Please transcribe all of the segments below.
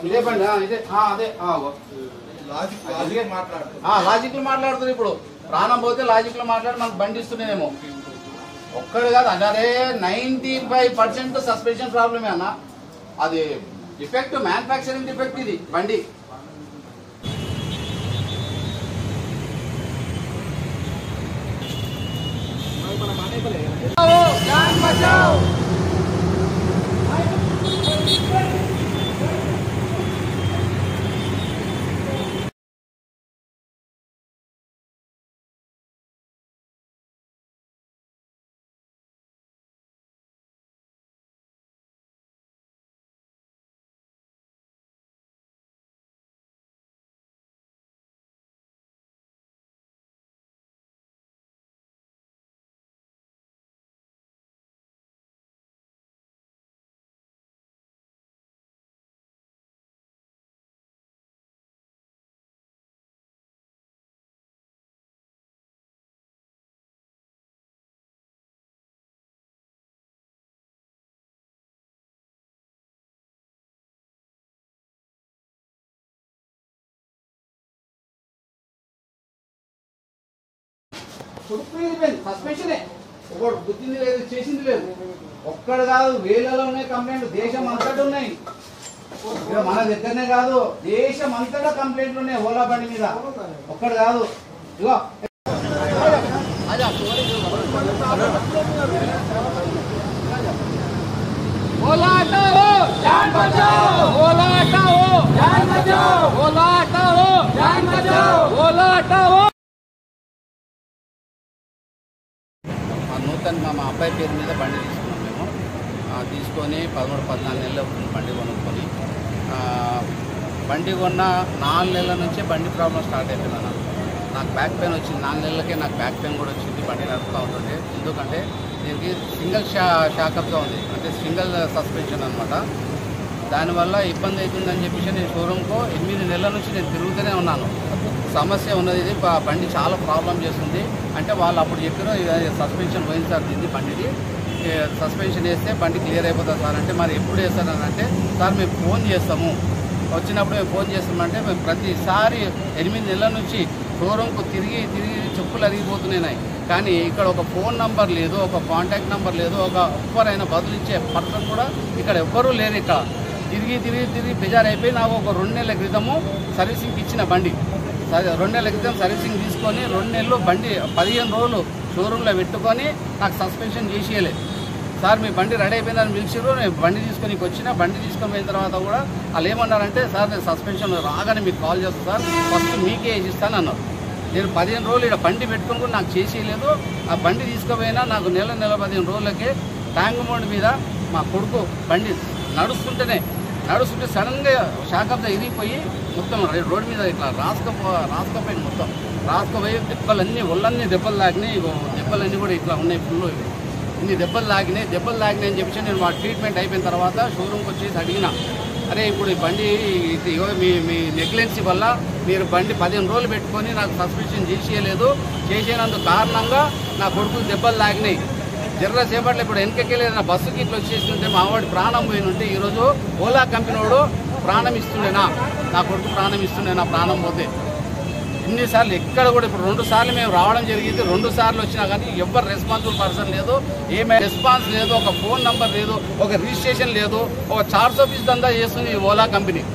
ఇదే బండి ఆ, ఇదే ఆ, అదే ఆ, ఓ. లాజిక్ అదే. లాజిక్ మాట్లాడుతుంది ఆ, లాజిక్ లో మాట్లాడుతుంది ఇప్పుడు ప్రాణం పోతే లాజిక్ లో మాట్లాడి మనకు బండి ఇస్తున్నానేమో ఒక్కడు కాదు అదే నైన్టీ ఫైవ్ పర్సెంట్ సస్పెన్షన్ ప్రాబ్లమే అన్న అది డిఫెక్ట్ మ్యానుఫ్యాక్చరింగ్ డిఫెక్ట్ ఇది బండి సస్పెన్షనే ఒకడు గుర్తింది లేదు చేసింది లేదు ఒక్కడు కాదు వేలలో ఉన్నాయి కంప్లైంట్ దేశం అంతటా ఉన్నాయి ఇక్కడ మన దగ్గరనే కాదు దేశం అంతటా కంప్లైంట్లు ఉన్నాయి ఓలా బండి మీద ఒక్కడు కాదు ఇగో ओला हटाओ जान बचाओ ओला हटाओ जान बचाओ ओला हटाओ जान बचाओ ओला हटाओ మా నూతన్ మా మా అబ్బాయి పేరు మీద బండి తీసుకున్నాం మేము ఆ, తీసుకొని పదమూడు పద్నాలుగు నెలలు అవుతుంది బండి కొనుక్కొని ఆ, బండి కొన్న నాలుగు నెలల నుంచే బండి ప్రాబ్లం స్టార్ట్ అయిపోయింది అన్న నాకు బ్యాక్ పెయిన్ వచ్చింది నాలుగు నెలలకే నాకు బ్యాక్ పెయిన్ కూడా వచ్చింది బండి నడుపుతూ ఉంటుంటే ఎందుకంటే దీనికి సింగిల్ షా షాకప్గా ఉంది అంటే సింగిల్ సస్పెన్షన్ అనమాట దానివల్ల ఇబ్బంది అవుతుందని చెప్పేసి నేను షోరూమ్కు ఎనిమిది నెలల నుంచి నేను తిరుగుతూనే ఉన్నాను సమస్య ఉన్నది ఇది బ- బండి చాలా ప్రాబ్లం చేస్తుంది అంటే వాళ్ళు అప్పుడు చెప్పారు సస్పెన్షన్ పోయింది సార్ దీన్ని బండిది ఏ, సస్పెన్షన్ వేస్తే బండి క్లియర్ అయిపోతుంది సార్ అంటే మరి ఎప్పుడు వేస్తారని అంటే సార్ మేము ఫోన్ చేస్తాము వచ్చినప్పుడు మేము ఫోన్ చేస్తామంటే మేము ప్రతిసారి ఎనిమిది నెలల నుంచి షోరూమ్కు తిరిగి తిరిగి చెప్పులు అరిగిపోతున్నాయి కానీ ఇక్కడ ఒక ఫోన్ నంబర్ లేదు ఒక కాంటాక్ట్ నంబర్ లేదు ఒక ఎవ్వరైనా బదులిచ్చే పర్సన్ కూడా ఇక్కడ ఎవ్వరూ లేరు ఇక్కడ తిరిగి తిరిగి తిరిగి బెజార్ అయిపోయి నాకు ఒక రెండు నెలల క్రితము సర్వీసింగ్కి ఇచ్చిన బండి సరే రెండు నెలల క్రితం సర్వీసింగ్ తీసుకొని రెండు నెలలు బండి పదిహేను రోజులు షోరూంలో పెట్టుకొని నాకు సస్పెన్షన్ చేసేయలేదు సార్ మీ బండి రెడీ అయిపోయిందని పిలిచిర్రు నేను బండి తీసుకొని వచ్చిన బండి తీసుకొని పోయిన తర్వాత కూడా వాళ్ళు ఏమన్నారంటే సార్ నేను సస్పెన్షన్ రాగానే మీకు కాల్ చేస్తాను సార్ ఫస్ట్ మీకే వేసిస్తాను అన్నారు నేను పదిహేను రోజులు ఇక్కడ బండి పెట్టుకుని కూడా నాకు చేసేయలేదు ఆ బండి తీసుకుపోయినా నాకు నెల నెల పదిహేను రోజులకే ట్యాంక్ మోడ్ మీద మా కొడుకు బండి నడుస్తుంటేనే నడుస్తుంటే సడన్గా షాకప్తో ఇరిగిపోయి మొత్తం రే- రోడ్డు మీద ఇట్లా రాసుకపో రాసుకపోయింది మొత్తం రాసుకపోయి దెబ్బలన్నీ ఒళ్ళన్నీ దెబ్బలు తాకినాయి ఇగో దెబ్బలన్నీ కూడా ఇట్లా ఉన్నాయి ఫుల్ ఇన్ని దెబ్బలు లాగినాయి దెబ్బలు లాగినాయి అని చెప్పేసి నేను మా ట్రీట్మెంట్ అయిపోయిన తర్వాత షోరూమ్కి వచ్చేసి అడిగిన అరే ఇప్పుడు ఈ బండి ఇది ఇగో మీ మీ నెగ్లెన్సీ వల్ల మీరు బండి పదిహేను రోజులు పెట్టుకొని నాకు సస్పెన్షన్ చేసేయలేదు చేసేనందుకు కారణంగా నా కొడుకు దెబ్బలు లాగినాయి జర్ర సేపట్లో ఇప్పుడు వెనకకెళ్ళి ఏదైనా బస్సుకి ఇట్లా వచ్చేస్తుంటే మా వాడి ప్రాణం పోయిన ఉంటే ఈరోజు ఓలా కంపెనీ వాడు ప్రాణం ఇస్తుండేనా నా కొడుకు ప్రాణం ఇస్తుండేనా ప్రాణం పోతే ఇన్నిసార్లు ఎక్కడ కూడా ఇప్పుడు రెండు సార్లు మేము రావడం జరిగింది రెండు సార్లు వచ్చినా కానీ ఎవరు రెస్పాన్సిబుల్ పర్సన్ లేదు ఏమే రెస్పాన్స్ లేదు ఒక ఫోన్ నంబర్ లేదు ఒక రిజిస్ట్రేషన్ లేదు ఒక చార్జ్ ఆఫీస్ దందా చేస్తుంది ఈ ఓలా కంపెనీ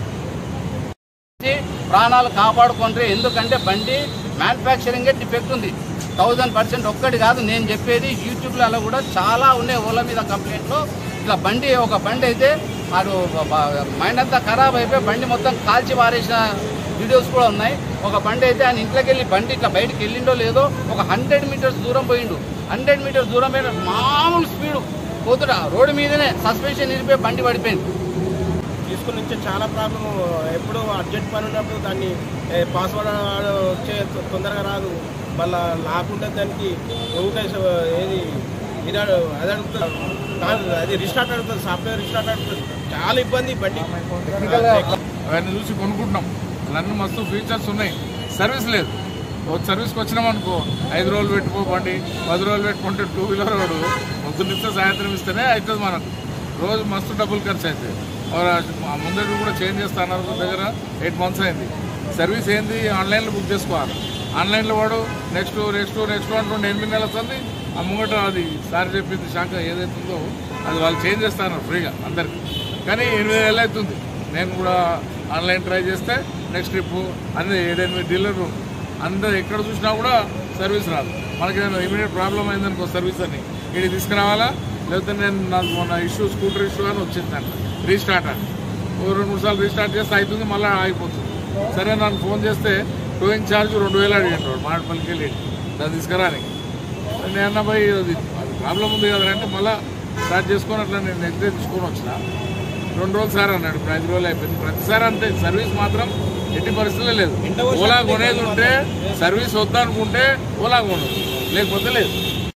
ప్రాణాలు కాపాడుకుంటే ఎందుకంటే బండి మ్యానుఫ్యాక్చరింగే డిఫెక్ట్ ఉంది థౌజండ్ పర్సెంట్ ఒక్కటి కాదు నేను చెప్పేది యూట్యూబ్లలో కూడా చాలా ఉన్నాయి ఓలా మీద కంప్లైంట్లు ఇట్లా బండి ఒక బండి అయితే వాడు మైండ్ అంతా ఖరాబ్ అయిపోయి బండి మొత్తం కాల్చి పారేసిన వీడియోస్ కూడా ఉన్నాయి ఒక బండి అయితే ఆయన ఇంట్లోకి వెళ్ళి బండి ఇట్లా బయటికి వెళ్ళిండో లేదో ఒక హండ్రెడ్ మీటర్స్ దూరం పోయిండు హండ్రెడ్ మీటర్స్ దూరం పోయిన మామూలు స్పీడ్ పోతుడా రోడ్డు మీదనే సస్పెన్షన్ ఇరిపోయి బండి పడిపోయింది తీసుకుని నుంచి చాలా ప్రాబ్లం ఎప్పుడు అర్జెంట్ పని ఉన్నప్పుడు దాన్ని పాస్వర్డ్ వచ్చే తొందరగా రాదు మళ్ళా లాకుండా దానికి ఊరికే ఏది ఇది అడు- అది అడుగుతుంది కాదు, అది రిస్టార్ట్ అడుగుతుంది సాఫ్ట్వేర్ రిస్టార్ట్ అడుగుతుంది చాలా ఇబ్బంది బండి అవన్నీ చూసి కొనుక్కుంటున్నాం అన్నీ మస్తు ఫీచర్స్ ఉన్నాయి సర్వీస్ లేదు ఒక సర్వీస్కి వచ్చినాం అనుకో ఐదు రోజులు పెట్టుకో బండి పది రోజులు పెట్టుకుంటే టూ వీలర్ వాడు పొద్దున్న ఇస్తే సాయంత్రం ఇస్తేనే అవుతుంది మనకు రోజు మస్తు డబ్బులు ఖర్చు అవుతాయి ముందటి కూడా చేంజ్ చేస్తున్నారు మన దగ్గర ఎయిట్ మంత్స్ అయింది సర్వీస్ ఏంది ఆన్లైన్లో బుక్ చేసుకోవాలి ఆన్లైన్లో వాడు నెక్స్ట్ నెక్స్ట్ నెక్స్ట్ అంటుండే ఎనిమిది నెలల సంది ఆ ముంగట అది సార్ చెప్పింది శాఖ ఏదైతుందో అది వాళ్ళు చేంజ్ చేస్తున్నారు ఫ్రీగా అందరికి కానీ ఎనిమిది నెలలు అవుతుంది నేను కూడా ఆన్లైన్ ట్రై చేస్తే నెక్స్ట్ ట్రిప్ అన్ని ఏడెనిమిది డీలర్లు అందరు ఎక్కడ చూసినా కూడా సర్వీస్ రాదు మనకి ఏదైనా ఇమీడియట్ ప్రాబ్లం అయిందనుకో సర్వీస్ అని ఇది తీసుకురావాలా లేకపోతే నేను నాకు మొన్న ఇష్యూ స్కూటర్ ఇష్యూ అని వచ్చింది దాంట్లో రీస్టార్ట్ అని ఓ రెండు మూడు సార్లు రీస్టార్ట్ చేస్తే అవుతుంది మళ్ళీ ఆగిపోతుంది సరే నన్ను ఫోన్ చేస్తే టోయింగ్ ఛార్జ్ రెండు వేలు అడిగాడు వాడు మాడపల్లికి వెళ్ళి దాన్ని తీసుకురానికి నేను అన్న పోయి అది అది ప్రాబ్లం ఉంది కదా అంటే మళ్ళీ స్టార్ట్ చేసుకొని అట్లా నేను నెక్స్ట్ డే తీసుకొని వచ్చిన రెండు రోజులు సార్ అన్నాడు ఇప్పుడు ఐదు రోజులు అయిపోయింది ప్రతిసారి అంతే సర్వీస్ మాత్రం ఎట్టి పరిస్థితుల్లో లేదు ఓలా కొనేది ఉంటే సర్వీస్ వద్దనుకుంటే ఓలా కొనదు లేకపోతే లేదు